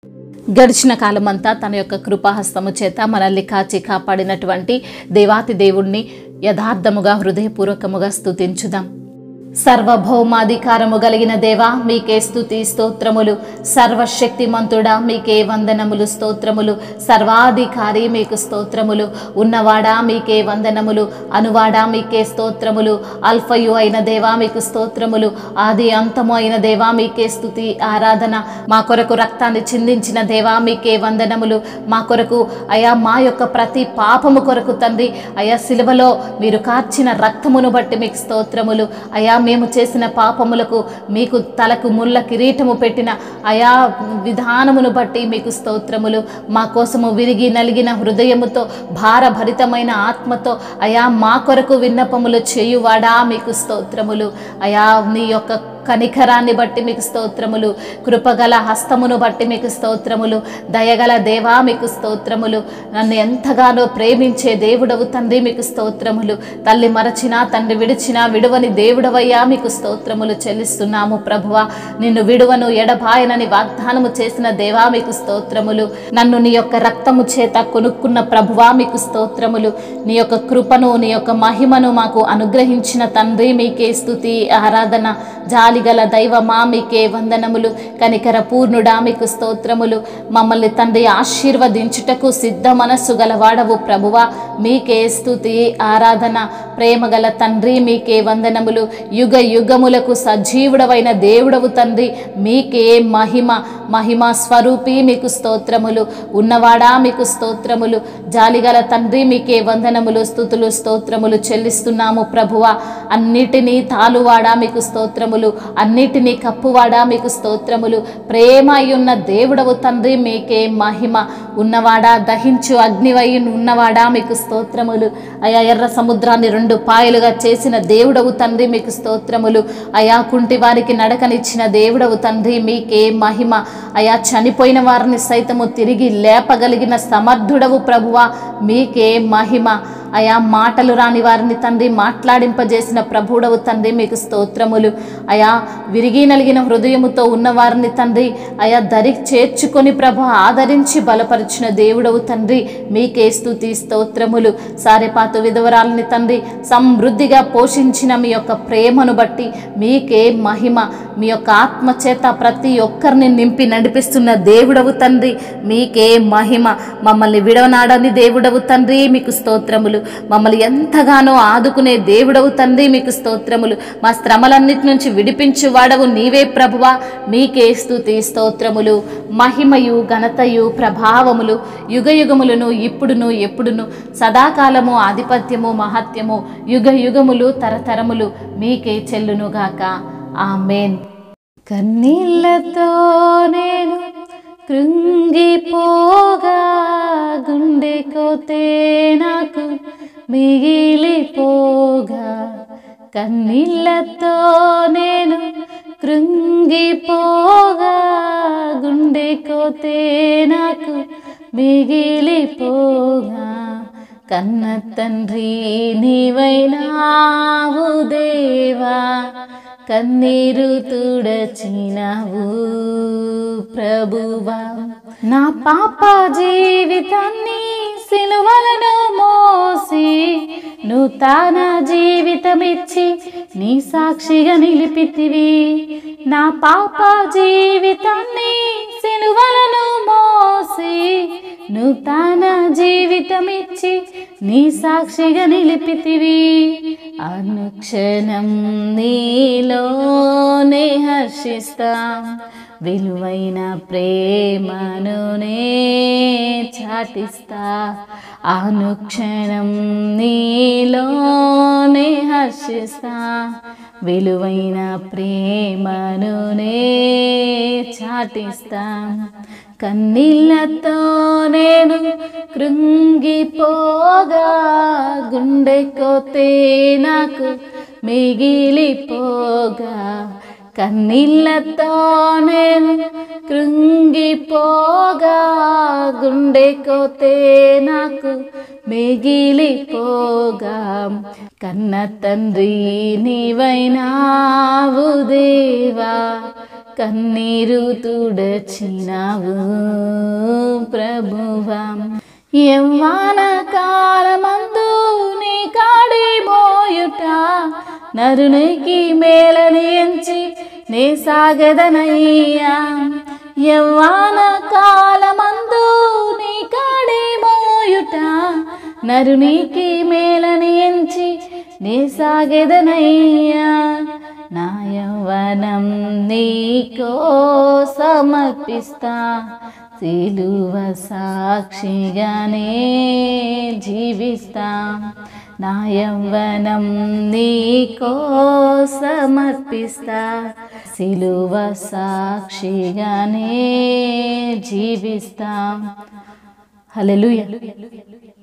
గడిచిన కాలమంతా తన యొక్క కృపాహస్తము చేత మనల్ని కాచి కాపాడినటువంటి దేవాతి దేవుణ్ణి యథార్థముగా హృదయపూర్వకముగా స్తుతించుదాం సర్వభౌమాధికారము కలిగిన దేవా మీకే స్తుతి స్తోత్రములు సర్వశక్తిమంతుడా మీకే వందనములు స్తోత్రములు సర్వాధికారి మీకు స్తోత్రములు ఉన్నవాడా మీకే వందనములు అనువాడా మీకే స్తోత్రములు అల్ఫయు అయిన దేవా మీకు స్తోత్రములు ఆది అంతము అయిన దేవా మీకే స్తుతి ఆరాధన మా కొరకు రక్తాన్ని చిందించిన దేవా మీకే వందనములు మా కొరకు అయా మా యొక్క ప్రతి పాపము కొరకు తండ్రి అయా సిలువలో మీరు కార్చిన రక్తమును బట్టి మీకు స్తోత్రములు అయా మేము చేసిన పాపములకు మీకు తలకు ముళ్ళ కిరీటము పెట్టిన అయా విధానమును బట్టి మీకు స్తోత్రములు మా కోసము విరిగి నలిగిన హృదయముతో భారభరితమైన ఆత్మతో అయా మా కొరకు విన్నపములు చేయువాడా మీకు స్తోత్రములు అయా నీ యొక్క కనికరాన్ని బట్టి మీకు స్తోత్రములు కృపగల హస్తమును బట్టి మీకు స్తోత్రములు దయగల దేవా మీకు స్తోత్రములు నన్ను ఎంతగానో ప్రేమించే దేవుడవు తండ్రి మీకు స్తోత్రములు తల్లి మరచినా తండ్రి విడిచినా విడువని దేవుడవయ్యా మీకు స్తోత్రములు చెల్లిస్తున్నాము ప్రభువా నిన్ను విడువను ఎడబాయనని వాగ్దానము చేసిన దేవా మీకు స్తోత్రములు నన్ను నీ యొక్క రక్తము చేత కొనుక్కున్న ప్రభువా మీకు స్తోత్రములు నీ యొక్క కృపను నీ యొక్క మహిమను మాకు అనుగ్రహించిన తండ్రి మీకే స్తుతి ఆరాధన జాలిగల దైవమా మీకే వందనములు కనికర పూర్ణుడా మీకు స్తోత్రములు మమ్మల్ని తండ్రి ఆశీర్వదించుటకు సిద్ధ మనస్సు గలవాడవు ప్రభువా మీకే స్తుతి ఆరాధన ప్రేమగల తండ్రి మీకే వందనములు యుగ యుగములకు సజీవుడవైన దేవుడవు తండ్రి మీకే మహిమ మహిమ స్వరూపి మీకు స్తోత్రములు ఉన్నవాడా మీకు స్తోత్రములు జాలిగల తండ్రి మీకే వందనములు స్థుతులు స్తోత్రములు చెల్లిస్తున్నాము ప్రభువా అన్నిటినీ తాలువాడా మీకు స్తోత్రములు అన్నిటినీ కప్పువాడా మీకు స్తోత్రములు ప్రేమ అయ్యున్న దేవుడవు తండ్రి మీకే మహిమ ఉన్నవాడా దహించు అగ్నివై ఉన్నవాడా మీకు స్తోత్రములు అయా ఎర్ర సముద్రాన్ని రెండు పాయలుగా చేసిన దేవుడవు తండ్రి మీకు స్తోత్రములు అయా కుంటి వారికి నడకనిచ్చిన దేవుడవు తండ్రి మీకే మహిమ అయా చనిపోయిన వారిని సైతము తిరిగి లేపగలిగిన సమర్థుడవు ప్రభువా మీకే మహిమ అయా మాటలు రాని వారిని తండ్రి మాట్లాడింపజేసిన ప్రభుడవు తండ్రి మీకు స్తోత్రములు అయా విరిగి నలిగిన హృదయముతో ఉన్న వారిని తండ్రి అయా దరి చేర్చుకొని ప్రభు ఆదరించి బలపరిచిన దేవుడవు తండ్రి మీకే స్తుతి స్తోత్రములు సారెపాతు విధవరాలని తండ్రి సమృద్ధిగా పోషించిన మీ యొక్క ప్రేమను బట్టి మీకే మహిమ మీ యొక్క ఆత్మ చేత ప్రతి ఒక్కరిని నింపి నడిపిస్తున్న దేవుడవు తండ్రి మీకే మహిమ మమ్మల్ని విడవనాడని దేవుడవు తండ్రి మీకు స్తోత్రములు మమ్మల్ని ఎంతగానో ఆదుకునే దేవుడవు తండ్రి మీకు స్తోత్రములు మా శ్రమలన్నిటి నుంచి విడిపించు వాడవు నీవే ప్రభువా మీకే స్తుతి స్తోత్రములు మహిమయు ఘనతయు ప్రభావములు యుగ యుగములను ఇప్పుడును ఎప్పుడును సదాకాలము ఆధిపత్యము మహత్యము యుగ యుగములు తరతరములు మీకే చెల్లునుగాక ఆమెన్ కన్నీళ్లతో నేను కృంగిపోగా గుండె కోతే నాకు మిగిలిపోగా కన్నీళ్లతో నేను కృంగిపోగా గుండె కోతే నాకు మిగిలిపోగా కన్న తండ్రి నీవైనావు దేవా కన్నీరు తుడచినవు ప్రభువా నా పాప జీవితాన్ని సిలువలను మోసి నూతన జీవితమిచ్చి నీ సాక్షిగా నిలిపితివి నా పాప జీవితాన్ని సిలువలను మోసి నూతన జీవితమిచ్చి నీ సాక్షిగా నిలిపితివి అనుక్షణం నీలోనే హర్షిస్తాం విలువైన ప్రేమను నే చాటిస్తా అనుక్షణం నీలోనే హర్షిస్తా విలువైన ప్రేమను నే చాటిస్తా కన్నీళ్ళతో నేను కృంగిపోగా గుండె కోతే నాకు మిగిలిపోగా కన్నీళ్ళతో నేను కృంగిపోగా గుండె కోతే నాకు మిగిలిపోగా కన్న తండ్రి నీవైనావు దేవా కన్నీరు తుడచినావు ప్రభువా యవ్వాన కాలమందు నీ కాడి మోయుట నరునికి మేలని ఎంచి నే సాగదనయ్యా యవ్వాన కాలమందు నీ కాడి మోయుట నరునికి మేలని ఎంచి నే సాగెదనయ్యా నా యవ్వనం నీకో సమర్పిస్తా సిలువ సాక్షిగానే జీవిస్తా నా యవ్వనం నీకో సమర్పిస్తా సిలువ సాక్షిగానే జీవిస్తా హల్లెలూయా